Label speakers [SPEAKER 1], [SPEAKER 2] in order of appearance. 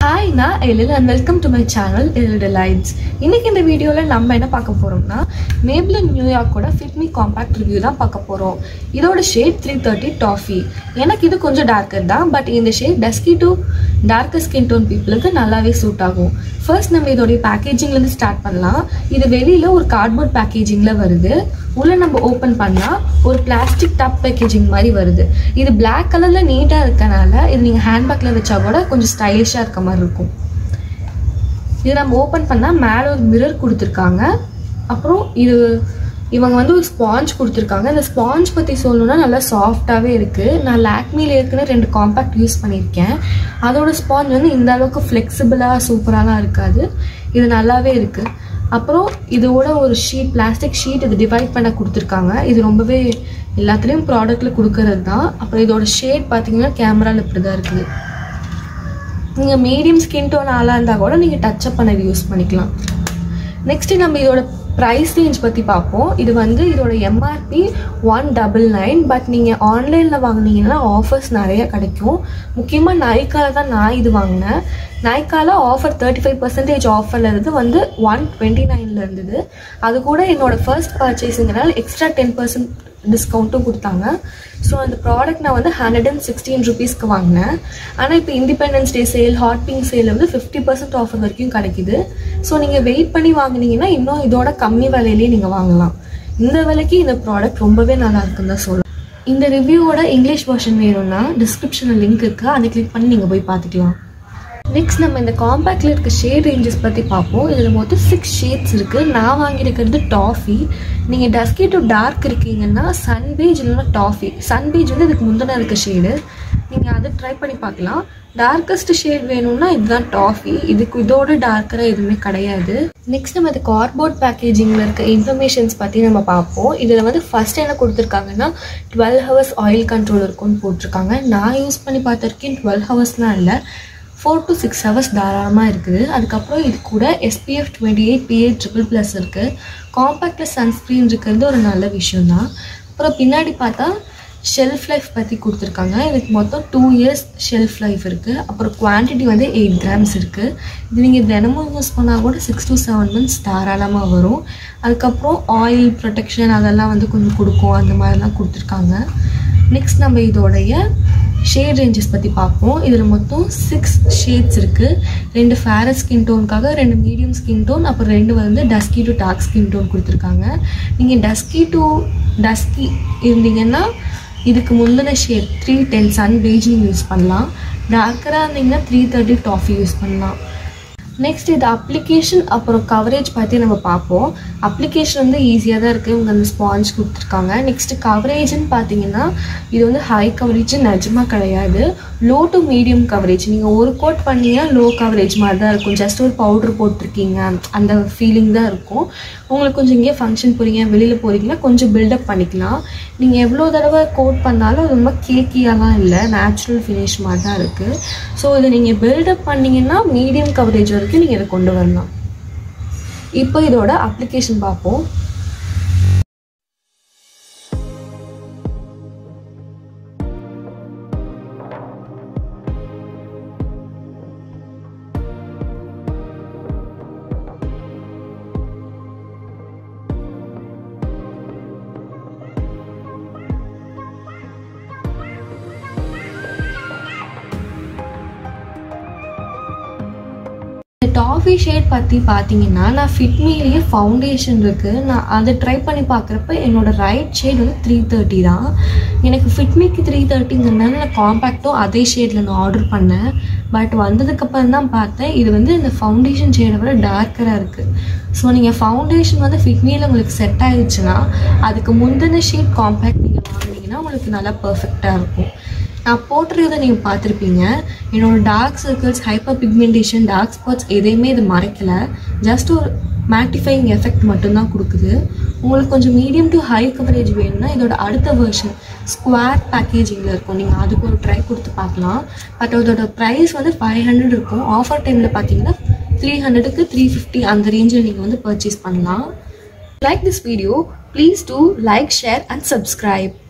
[SPEAKER 1] hi நான் Ezhil and welcome to my channel Ezhil delights இன்னைக்கு இந்த வீடியோவில் நம்ம என்ன பார்க்க போகிறோம்னா மேப்ளின் நியூயார்க்கோட ஃபிட்மி காம்பேக்ட் ரிவ்யூ தான் பார்க்க போகிறோம் இதோட ஷேட் த்ரீ தேர்ட்டி டாஃபி எனக்கு இது கொஞ்சம் டார்க்கர் தான் பட் இந்த shade dusky to darker skin tone பீப்புளுக்கு நல்லாவே சூட் ஆகும் ஃபர்ஸ்ட் நம்ம இதோடைய பேக்கேஜிங்லேருந்து ஸ்டார்ட் பண்ணலாம் இது வெளியில் ஒரு கார்ட்போர்ட் பேக்கேஜிங்கில் வருது உள்ள நம்ம ஓப்பன் பண்ணால் ஒரு பிளாஸ்டிக் டப் பேக்கேஜிங் மாதிரி வருது இது Black கலரில் நீட்டாக இருக்கனால இது நீங்கள் ஹேண்ட்பேக்கில் வச்சா கூட கொஞ்சம் ஸ்டைலிஷாக இருக்க மாதிரி இருக்கும் இது நம்ம ஓப்பன் பண்ணால் மேலே ஒரு மிரர் கொடுத்துருக்காங்க அப்புறம் இது இவங்க வந்து ஒரு ஸ்பாஞ்ச் கொடுத்துருக்காங்க இந்த ஸ்பாஞ்ச் பற்றி சொல்லணும்னா நல்லா சாஃப்டாகவே இருக்குது நான் லாக்மியில் ஏற்கனவே ரெண்டு காம்பேக்ட் யூஸ் பண்ணியிருக்கேன் அதோட ஸ்பாஞ்ச் வந்து இந்த அளவுக்கு ஃப்ளெக்சிபிளாக சூப்பராலாம் இருக்காது இது நல்லாவே இருக்குது அப்புறம் இதோட ஒரு ஷீட் பிளாஸ்டிக் ஷீட் இது டிவைட் பண்ண கொடுத்துருக்காங்க இது ரொம்பவே எல்லாத்துலேயும் ப்ராடக்ட்டில் கொடுக்கறது தான் அப்புறம் இதோட ஷேட் பார்த்தீங்கன்னா கேமராவில் இப்படி தான் இருக்குது நீங்கள் மீடியம் ஸ்கின் டோன் ஆளாக இருந்தால் கூட நீங்கள் டச்சப் பண்ண யூஸ் பண்ணிக்கலாம் நெக்ஸ்ட்டு நம்ம இதோட ப்ரைஸ் ரேஞ்ச் பற்றி பார்ப்போம் இது வந்து இதோட MRP one double nine but நீங்கள் ஆன்லைனில் வாங்குனீங்கன்னா ஆஃபர்ஸ் நிறைய கிடைக்கும் முக்கியமாக நைக்கால தான் நான் இது வாங்கினேன் நைக்கால ஆஃபர் தேர்ட்டி ஃபைவ் பர்சன்டேஜ் ஆஃபரில் இருந்து வந்து ஒன் டுவெண்ட்டி நைனில் இருந்தது அது கூட என்னோட ஃபர்ஸ்ட் பர்ச்சேஸுங்கனால எக்ஸ்ட்ரா டென் பர்சன்ட் டிஸ்கவுண்ட்டும் கொடுத்தாங்க ஸோ அந்த ப்ராடக்ட் நான் வந்து ஹண்ட்ரட் அண்ட் சிக்ஸ்டீன் ருபீஸ்க்கு வாங்கினேன் ஆனால் இப்போ independence day sale hot pink sale வந்து ஃபிஃப்டி பர்சன்ட் ஆஃபர் வரைக்கும் கிடைக்குது ஸோ நீங்கள் வெயிட் பண்ணி வாங்குனீங்கன்னா இன்னும் இதோட கம்மி விலையிலேயே நீங்கள் வாங்கலாம் இந்த விலைக்கு இந்த ப்ராடக்ட் ரொம்பவே நல்லா இருக்குன்னு தான் சொல்லலாம் இந்த ரிவ்யூவோட இங்கிலீஷ் வெர்ஷன் வேணும்னா டிஸ்கிரிப்ஷனில் லிங்க் இருக்குது அதை கிளிக் பண்ணி நீங்கள் போய் பார்த்துக்கலாம் நெக்ஸ்ட் நம்ம இந்த காம்பேக்டில் இருக்க ஷேட் ரேஞ்சஸ் பற்றி பார்ப்போம் இதில் மொத்தம் சிக்ஸ் ஷேட்ஸ் இருக்குது நான் வாங்கியிருக்கிறது டாஃபி நீங்கள் டஸ்கி டு டார்க் இருக்கீங்கன்னா சன்பேஜ் இல்லைன்னா டாஃபி சன்பேஜ் வந்து இதுக்கு முந்தின இருக்க ஷேடு நீங்கள் அதை ட்ரை பண்ணி பார்க்கலாம் டார்க்கஸ்ட் ஷேட் வேணும்னா இதுதான் டாஃபி இதுக்கு இதோட டார்க்கராக எதுவுமே கிடையாது நெக்ஸ்ட் நம்ம இது கார்ட்போர்ட் பேக்கேஜிங்கில் இருக்க இன்ஃபர்மேஷன்ஸ் பற்றி நம்ம பார்ப்போம் இதில் வந்து ஃபர்ஸ்ட் என்ன கொடுத்துருக்காங்கன்னா டுவெல் ஹவர்ஸ் ஆயில் கண்ட்ரோல் இருக்கும்னு போட்டிருக்காங்க நான் யூஸ் பண்ணி பார்த்துருக்கேன் டுவெல் ஹவர்ஸ்லாம் இல்லை ஃபோர் டு சிக்ஸ் ஹவர்ஸ் தாராளமாக இருக்குது அதுக்கப்புறம் இது கூட SPF twenty eight PA triple plus இருக்குது காம்பேக்டில் சன்ஸ்க்ரீன் இருக்கிறது ஒரு நல்ல விஷயம் தான் அப்புறம் பின்னாடி பார்த்தா ஷெல்ஃப் லைஃப் பற்றி கொடுத்துருக்காங்க இதுக்கு மொத்தம் டூ இயர்ஸ் ஷெல்ஃப் லைஃப் இருக்குது அப்புறம் குவான்டிட்டி வந்து எயிட் கிராம்ஸ் இருக்குது இது நீங்கள் தினமும் யூஸ் பண்ணால் கூட சிக்ஸ் டு செவன் மந்த்ஸ் தாராளமாக வரும் அதுக்கப்புறம் ஆயில் ப்ரொடெக்ஷன் அதெல்லாம் வந்து கொஞ்சம் கொடுக்கும் அந்த மாதிரிலாம் கொடுத்துருக்காங்க நெக்ஸ்ட் நம்ம இதோடைய ஷேட் ரேஞ்சஸ் பற்றி பார்ப்போம் இதில் மொத்தம் சிக்ஸ் ஷேட்ஸ் இருக்குது ரெண்டு ஃபேரஸ் ஸ்கின் டோனுக்காக ரெண்டு மீடியம் ஸ்கின் டோன் அப்புறம் ரெண்டு வந்து dusky to dark skin tone கொடுத்துருக்காங்க நீங்கள் டஸ்கி டு டஸ்கி இருந்தீங்கன்னா இதுக்கு முந்தின shade three ten sun beige நீங்கள் யூஸ் பண்ணலாம் டார்க்கராக இருந்தீங்கன்னா த்ரீ தேர்ட்டி டாஃபி யூஸ் பண்ணலாம் நெக்ஸ்ட் இது அப்ளிகேஷன் அப்புறம் கவரேஜ் பற்றி நம்ம பார்ப்போம் அப்ளிகேஷன் வந்து ஈஸியாக தான் இருக்குது இவங்க அந்த ஸ்பாஞ்ச் கொடுத்துருக்காங்க நெக்ஸ்ட் கவரேஜ்னு பார்த்தீங்கன்னா இது வந்து ஹை கவரேஜ் நிஜமாக கிடையாது லோ டு மீடியம் கவரேஜ் நீங்கள் ஒரு கோட் பண்ணீங்கன்னா லோ கவரேஜ் மாதிரி தான் இருக்கும் ஜஸ்ட் ஒரு பவுட்ரு போட்டிருக்கீங்க அந்த ஃபீலிங் தான் இருக்கும் உங்களுக்கு கொஞ்சம் இங்கே ஃபங்க்ஷன் போகிறீங்க வெளியில் போகிறீங்கன்னா கொஞ்சம் பில்டப் பண்ணிக்கலாம் நீங்கள் எவ்வளோ தடவை கோட் பண்ணாலும் அது ரொம்ப கேக்கியாலாம் இல்லை நேச்சுரல் ஃபினிஷ் மாதிரி தான் இருக்குது ஸோ இதை நீங்கள் பில்டப் பண்ணிங்கன்னா மீடியம் கவரேஜ் வரைக்கும் நீங்கள் இதை கொண்டு வரலாம் இப்போ இதோட அப்ளிகேஷன் பார்ப்போம் இந்த டாஃபி ஷேட் பற்றி பார்த்தீங்கன்னா நான் ஃபிட்மிலேயே ஃபவுண்டேஷன் இருக்குது நான் அதை ட்ரை பண்ணி பார்க்குறப்ப என்னோடய ரைட் ஷேட் வந்து த்ரீ தேர்ட்டி தான் எனக்கு ஃபிட்மிக்கு த்ரீ தேர்ட்டிங்கிறனால நான் காம்பேக்டும் அதே ஷேடில் நான் ஆர்டர் பண்ணேன் பட் வந்ததுக்கப்புறம் தான் பார்த்தேன் இது வந்து இந்த ஃபவுண்டேஷன் ஷேடை விட டார்க்கராக இருக்குது ஸோ நீங்கள் ஃபவுண்டேஷன் வந்து ஃபிட்மியில் உங்களுக்கு செட் ஆயிடுச்சுன்னா அதுக்கு முந்தின ஷேட் காம்பேக்ட் நீங்கள் வாங்கினீங்கன்னா உங்களுக்கு நல்லா பர்ஃபெக்டாக இருக்கும் நான் போட்டிருக்கதை நீங்கள் பார்த்துருப்பீங்க என்னோட dark circles hyperpigmentation dark spots எதையுமே இது மறைக்கல ஜஸ்ட் ஒரு மேட்டிஃபைங் எஃபெக்ட் மட்டும்தான் கொடுக்குது உங்களுக்கு கொஞ்சம் மீடியம் டு ஹை கவரேஜ் வேணும்னா இதோட அடுத்த வெர்ஷன் ஸ்கொயர் பேக்கேஜிங்கில் இருக்கும் நீங்கள் அதுக்கு ஒரு ட்ரை கொடுத்து பார்க்கலாம் பட் அதோட ப்ரைஸ் வந்து ஃபைவ் ஹண்ட்ரட் இருக்கும் ஆஃபர் டைமில் பார்த்தீங்கன்னா த்ரீ ஹண்ட்ரடுக்கு த்ரீ ஃபிஃப்டி அந்த ரேஞ்சில் நீங்கள் வந்து பர்ச்சேஸ் பண்ணலாம் like this video please do like share and subscribe